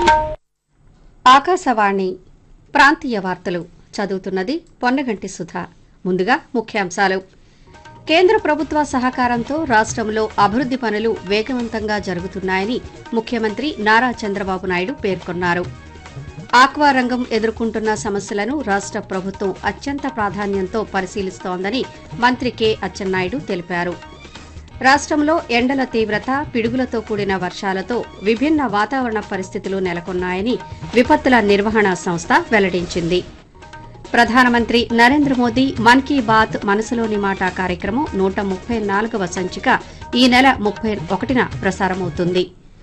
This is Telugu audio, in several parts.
ఆకాశవాణి ప్రాంతీయ వార్తలు చదువుతున్నది పొన్నగంటి సుధ ముందుగా ముఖ్యాంశాలు కేంద్ర ప్రభుత్వ సహకారంతో రాష్ట్రంలో అభివృద్ది పనులు వేగవంతంగా జరుగుతున్నాయని ముఖ్యమంత్రి నారా చంద్రబాబు నాయుడు పేర్కొన్నారు ఆక్వా రంగం ఎదుర్కొంటున్న సమస్యలను రాష్ట్ర ప్రభుత్వం అత్యంత ప్రాధాన్యంతో పరిశీలిస్తోందని మంత్రి కె అచ్చెన్నాయుడు తెలిపారు రాష్ట్రంలో ఎండల తీవ్రత పిడుగులతో కూడిన వర్షాలతో విభిన్న వాతావరణ పరిస్థితులు నెలకొన్నాయని విపత్తుల నిర్వహణ సంస్థ వెల్లడించింది ప్రధానమంత్రి నరేంద్ర మోదీ మన్ కీ బాత్ మనసులోని మాట కార్యక్రమం నూట ముప్పై నాలుగవ సంచిక ఈ నెల ముప్పై ఒకటిన ప్రసారమవుతుంది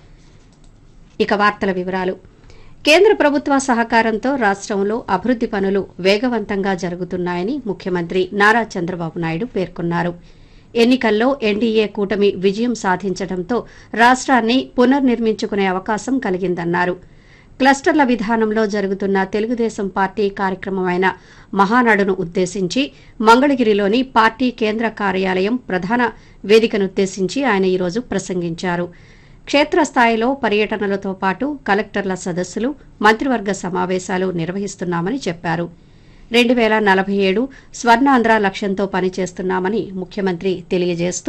ఇక వార్తల వివరాలు కేంద్ర ప్రభుత్వ సహకారంతో రాష్ట్రంలో అభివృద్ది పనులు వేగవంతంగా జరుగుతున్నాయని ముఖ్యమంత్రి నారా చంద్రబాబు నాయుడు పేర్కొన్నారు ఎన్నికల్లో ఎన్డీఏ కూటమి విజయం సాధించడంతో రాష్ట్రాన్ని పునర్నిర్మించుకునే అవకాశం కలిగిందన్నారు క్లస్టర్ల విధానంలో జరుగుతున్న తెలుగుదేశం పార్టీ కార్యక్రమమైన మహానాడును ఉద్దేశించి మంగళగిరిలోని పార్టీ కేంద్ర కార్యాలయం ప్రధాన వేదికనుద్దేశించి ఆయన ఈరోజు ప్రసంగించారు క్షేత్రస్థాయిలో పర్యటనలతో పాటు కలెక్టర్ల సదస్సులు మంత్రివర్గ సమావేశాలు నిర్వహిస్తున్నామని చెప్పారు రెండు వేల నలభై ఏడు స్వర్ణాంధ్ర లక్ష్యంతో పనిచేస్తున్నామని ముఖ్యమంత్రి తెలియజేస్తూ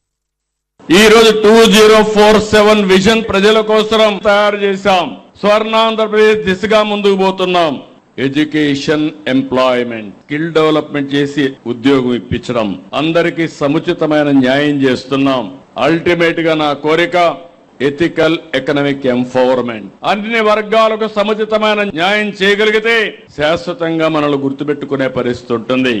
ఈ రోజు two zero four seven vision ప్రజల కోసం తయారు చేశాం స్వర్ణాంధ్రప్రదేశ్ దిశగా ముందుకు పోతున్నాం ఎడ్యుకేషన్ ఎంప్లాయ్మెంట్ స్కిల్ డెవలప్మెంట్ చేసి ఉద్యోగం ఇప్పించడం అందరికీ సముచితమైన న్యాయం చేస్తున్నాం అల్టిమేట్ గా నా కోరిక ఎథికల్ ఎకనామిక్ ఎంపవర్మెంట్ అన్ని వర్గాలకు సముచితమైన న్యాయం చేయగలిగితే శాశ్వతంగా మనల్ని గుర్తుపెట్టుకునే పరిస్థితి ఉంటుంది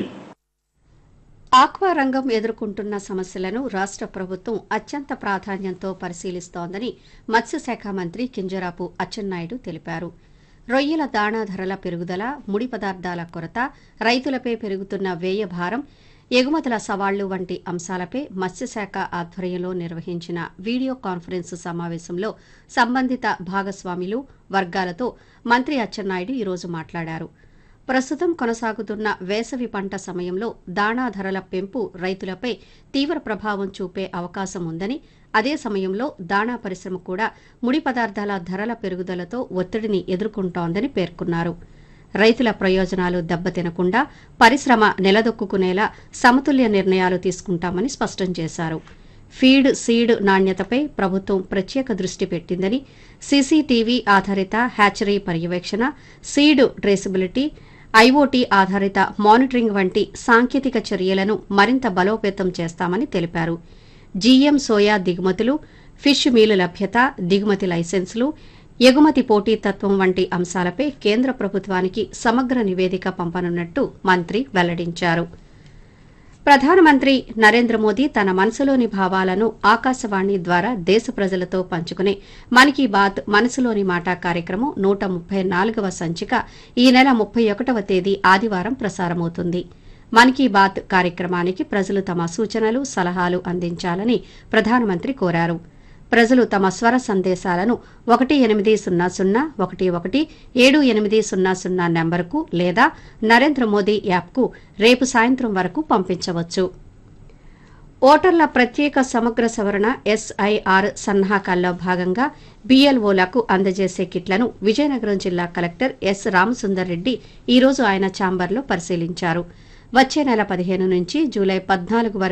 ఆక్వా రంగం ఎదుర్కొంటున్న సమస్యలను రాష్ట్ర ప్రభుత్వం అత్యంత ప్రాధాన్యంతో పరిశీలిస్తోందని మత్స్యశాఖ మంత్రి కింజరాపు అచ్చెన్నాయుడు తెలిపారు రొయ్యల దాణా ధరల పెరుగుదల ముడి పదార్థాల కొరత రైతులపై పెరుగుతున్న వ్యయ భారం ఎగుమతుల సవాళ్లు వంటి అంశాలపై మత్స్యశాఖ ఆధ్వర్యంలో నిర్వహించిన వీడియో కాన్ఫరెన్స్ సమావేశంలో సంబంధిత భాగస్వాములు వర్గాలతో మంత్రి అచ్చెన్నాయుడు ఈరోజు మాట్లాడారు ప్రస్తుతం కొనసాగుతున్న వేసవి పంట సమయంలో దాణా ధరల పెంపు రైతులపై తీవ్ర ప్రభావం చూపే అవకాశం ఉందని అదే సమయంలో దాణా పరిశ్రమ కూడా ముడి పదార్థాల ధరల పెరుగుదలతో ఒత్తిడిని ఎదుర్కొంటోందని పేర్కొన్నారు రైతుల ప్రయోజనాలు దెబ్బతినకుండా పరిశ్రమ నిలదొక్కునేలా సమతుల్య నిర్ణయాలు తీసుకుంటామని స్పష్టం చేశారు ఫీడ్ సీడ్ నాణ్యతపై ప్రభుత్వం ప్రత్యేక దృష్టి పెట్టిందని సీసీటీవీ ఆధారిత హ్యాచరీ పర్యవేక్షణ సీడ్ ట్రేసబిలిటీ ఐఓటీ ఆధారిత మానిటరింగ్ వంటి సాంకేతిక చర్యలను మరింత బలోపేతం చేస్తామని తెలిపారు జీఎం సోయా దిగుమతులు ఫిష్ మీలు లభ్యత దిగుమతి లైసెన్సులు ఎగుమతి పోటీతత్వం వంటి అంశాలపై కేంద్ర ప్రభుత్వానికి సమగ్ర నివేదిక పంపనున్నట్టు మంత్రి వెల్లడించారు ప్రధానమంత్రి నరేంద్ర మోదీ తన మనసులోని భావాలను ఆకాశవాణి ద్వారా దేశ ప్రజలతో పంచుకునే మన్ కీ బాత్ మనసులోని మాట కార్యక్రమం నూట ముప్పై నాలుగవ సంచిక ఈ నెల ముప్పై ఒకటవ తేదీ ఆదివారం ప్రసారమవుతుంది మన్ కీ బాత్ కార్యక్రమానికి ప్రజలు తమ సూచనలు సలహాలు అందించాలని ప్రధానమంత్రి కోరారు ప్రజలు తమ స్వర సందేశాలను ఒకటి ఎనిమిది సున్నా సున్నా ఒకటి ఒకటి ఏడు ఎనిమిది సున్నా సున్నా నెంబర్కు లేదా నరేంద్ర మోదీ యాప్కు రేపు సాయంత్రం వరకు పంపించవచ్చు ఓటర్ల ప్రత్యేక సమగ్ర సవరణ ఎస్ఐఆర్ సన్నాహకాల్లో భాగంగా బీఎల్ఓలకు అందజేసే కిట్లను విజయనగరం జిల్లా కలెక్టర్ ఎస్ రామసుందర్ రెడ్డి ఈరోజు ఆయన ఛాంబర్లో పరిశీలించారు వచ్చే నెల పదిహేను నుంచి జూలై పద్నాలుగు వరకు